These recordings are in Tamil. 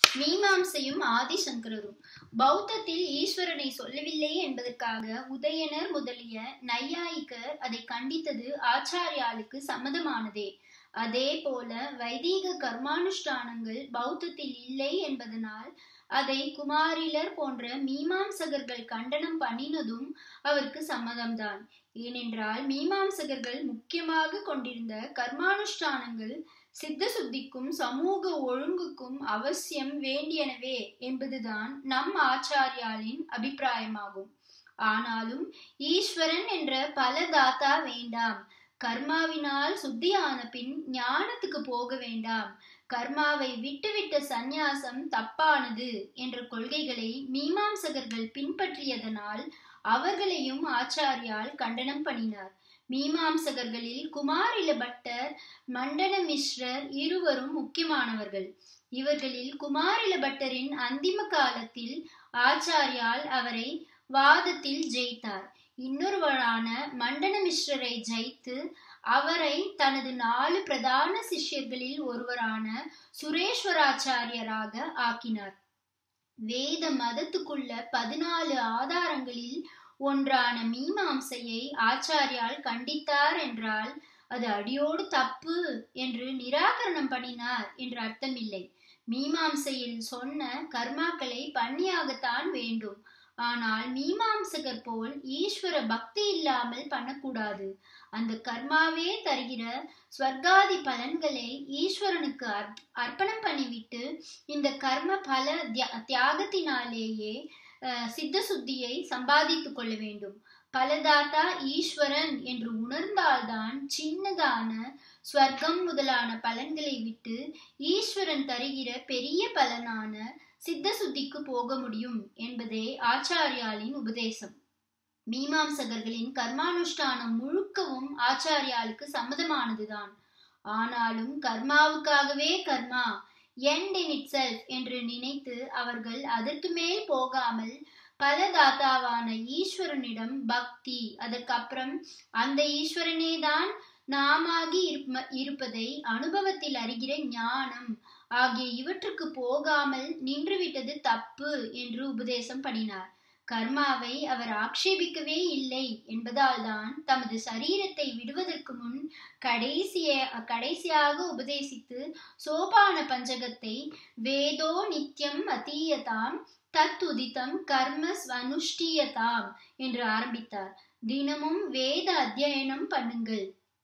மீமாம்சையும் ஆதிசங்கரரும் பௌத்தத்தில் ஈஸ்வரனை சொல்லவில்லை என்பதற்காக உதயனர் முதலிய நையாயிக்கர் அதை கண்டித்தது ஆச்சாரியாளுக்கு சம்மதமானதே அதே போல வைதீக கர்மானுஷ்டானங்கள் பௌத்தத்தில் இல்லை என்பதனால் அதை குமாரிலர் போன்ற மீமாம்சகர்கள் கண்டனம் பண்ணினதும் அவருக்கு சம்மதம்தான் ஏனென்றால் மீமாம்சகர்கள் முக்கியமாக கொண்டிருந்த கர்மானுஷ்டானங்கள் சித்த சுத்திக்கும் சமூக ஒழுங்குக்கும் அவசியம் வேண்டியனவே என்பதுதான் நம் ஆச்சாரியாலின் அபிப்பிராயமாகும் ஆனாலும் ஈஸ்வரன் என்ற பல தாத்தா வேண்டாம் கர்மாவினால் சுத்தியான பின் ஞானத்துக்கு போக வேண்டாம் கர்மாவை விட்டுவிட்ட சந்நியாசம் தப்பானது என்ற கொள்கைகளை மீமாம்சகர்கள் பின்பற்றியதனால் அவர்களையும் ஆச்சாரியால் கண்டனம் பண்ணினார் மீமாம்சகர்களில் குமாரில பட்டர் மண்டன மிஸ்ரர் இருவரும் முக்கியமானவர்கள் இவர்களில் குமாரில பட்டரின் அந்திம காலத்தில் ஆச்சாரியால் அவரை வாதத்தில் ஜெயித்தார் இன்னொருவரான மண்டன மிஸ்ரரை ஜெயித்து அவரை தனது நாலு பிரதான சிஷ்யர்களில் ஒருவரான சுரேஸ்வராச்சாரியராக ஆக்கினார் வேத மதத்துக்குள்ள பதினாலு ஆதாரங்களில் ஒன்றான மீமாம்சையை ஆச்சாரியால் கண்டித்தார் என்றால் அது அடியோடு தப்பு என்று நிராகரணம் பண்ணினார் என்று அர்த்தமில்லை மீமாம்சையில் சொன்ன கர்மாக்களை பண்ணியாகத்தான் வேண்டும் ஆனால் மீமாம்சகர் போல் ஈஸ்வர பக்தி இல்லாமல் பண்ணக்கூடாது அந்த கர்மாவே தருகிற ஸ்வர்காதி பலன்களை ஈஸ்வரனுக்கு அர்ப்பணம் பண்ணிவிட்டு இந்த கர்ம பல தியாகத்தினாலேயே சித்த சுத்தியை சம்பாதித்துக் கொள்ள வேண்டும் பலதாத்தா ஈஸ்வரன் என்று உணர்ந்தால்தான் சின்னதான ஸ்வர்க்கம் முதலான பலன்களை விட்டு ஈஸ்வரன் தருகிற பெரிய பலனான சித்த சுத்திக்கு போக முடியும் என்பதே ஆச்சாரியாலின் உபதேசம் மீமாம்சகர்களின் கர்மானுஷ்டானம் முழுக்கவும் ஆச்சாரியாளுக்கு சம்மதமானதுதான் ஆனாலும் கர்மாவுக்காகவே கர்மா எண்ட் இன் இட் செல்ஃப் என்று நினைத்து அவர்கள் அதற்கு மேல் போகாமல் பலதாத்தாவான ஈஸ்வரனிடம் பக்தி அதற்கப்புறம் அந்த ஈஸ்வரனே தான் நாமாகி இருப்பதை அனுபவத்தில் அறிகிற ஞானம் ஆகிய இவற்றுக்கு போகாமல் நின்றுவிட்டது தப்பு என்று உபதேசம் பண்ணினார் கர்மாவை அவர் ஆக்ஷேபிக்கவே இல்லை என்பதால் தான் தமது சரீரத்தை விடுவதற்கு முன் கடைசிய கடைசியாக உபதேசித்து சோபான பஞ்சகத்தை வேதோ நித்தியம் அதீயதாம் தத் உதித்தம் கர்ம அனுஷ்டியதாம் என்று ஆரம்பித்தார் தினமும் வேத அத்தியனம் பண்ணுங்கள்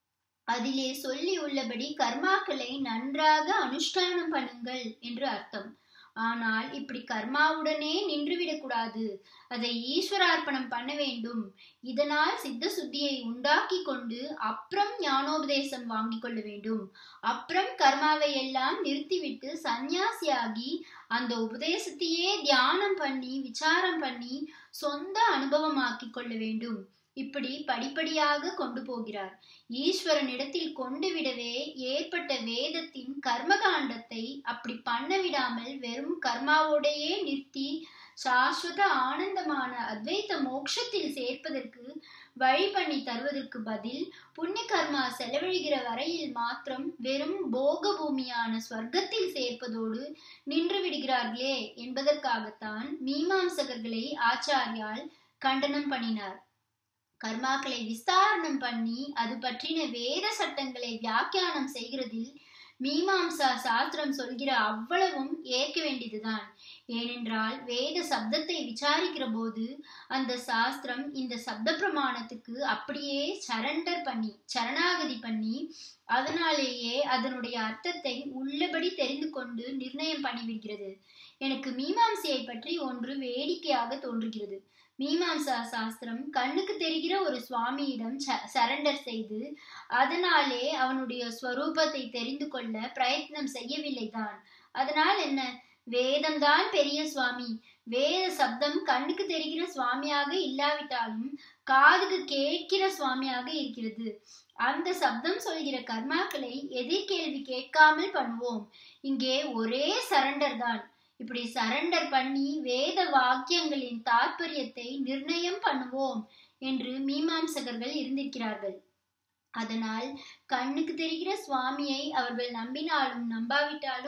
அதிலே சொல்லி உள்ளபடி கர்மாக்களை நன்றாக அனுஷ்டானம் பண்ணுங்கள் என்று அர்த்தம் ஆனால் இப்படி கர்மாவுடனே நின்றுவிடக்கூடாது அதை ஈஸ்வரார்ப்பணம் பண்ண வேண்டும் இதனால் சித்த சுத்தியை உண்டாக்கி கொண்டு அப்புறம் ஞானோபதேசம் வாங்கி கொள்ள வேண்டும் அப்புறம் கர்மாவை எல்லாம் நிறுத்திவிட்டு சந்நியாசியாகி அந்த உபதேசத்தையே தியானம் பண்ணி விசாரம் பண்ணி சொந்த அனுபவமாக்கி கொள்ள வேண்டும் இப்படி படிப்படியாக கொண்டு போகிறார் ஈஸ்வரனிடத்தில் கொண்டு விடவே ஏற்பட்ட வேதத்தின் கர்மகாண்டத்தை அப்படி பண்ண விடாமல் வெறும் கர்மாவோடையே நிறுத்தி சாஸ்வத ஆனந்தமான அத்வைத்த மோட்சத்தில் சேர்ப்பதற்கு வழி பண்ணி தருவதற்கு பதில் புண்ணிய கர்மா செலவழிகிற வரையில் மாத்திரம் வெறும் போக பூமியான ஸ்வர்க்கத்தில் சேர்ப்பதோடு நின்று விடுகிறார்களே என்பதற்காகத்தான் மீமாம்சகர்களை ஆச்சாரியால் கண்டனம் பண்ணினார் கர்மாக்களை விஸ்தாரணம் பண்ணி அது பற்றின வேத சட்டங்களை வியாக்கியானம் செய்கிறதில் மீமாம்சா சாஸ்திரம் சொல்கிற அவ்வளவும் ஏற்க வேண்டியதுதான் ஏனென்றால் வேத சப்தத்தை விசாரிக்கிற போது அந்த சாஸ்திரம் இந்த சப்த பிரமாணத்துக்கு அப்படியே சரண்டர் பண்ணி சரணாகதி பண்ணி அதனாலேயே அதனுடைய அர்த்தத்தை உள்ளபடி தெரிந்து கொண்டு நிர்ணயம் பண்ணிவிடுகிறது எனக்கு மீமாம்சையை பற்றி ஒன்று வேடிக்கையாக தோன்றுகிறது மீமாம்சா சாஸ்திரம் கண்ணுக்கு தெரிகிற ஒரு சுவாமியிடம் சரண்டர் செய்து அதனாலே அவனுடைய ஸ்வரூபத்தை தெரிந்து கொள்ள பிரயத்னம் செய்யவில்லை தான் அதனால் என்ன வேதம்தான் பெரிய சுவாமி வேத சப்தம் கண்ணுக்கு தெரிகிற சுவாமியாக இல்லாவிட்டாலும் காதுக்கு கேட்கிற சுவாமியாக இருக்கிறது அந்த சப்தம் சொல்கிற கர்மாக்களை எதிர்கேள்வி கேட்காமல் பண்ணுவோம் இங்கே ஒரே சரண்டர் தான் இப்படி சரண்டர் பண்ணி வேத வாக்கியங்களின் தாற்பயத்தை நிர்ணயம் பண்ணுவோம் என்று மீமாம்சகர்கள் இருந்திருக்கிறார்கள் அதனால் கண்ணுக்கு தெரிகிற சுவாமியை அவர்கள் நம்பினாலும் நம்பாவிட்டாலும்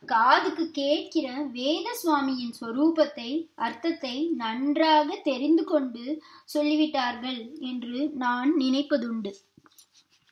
காதுக்கு கேட்கிற வேத சுவாமியின் சொரூபத்தை அர்த்தத்தை நன்றாக தெரிந்து கொண்டு சொல்லிவிட்டார்கள் என்று நான் நினைப்பதுண்டு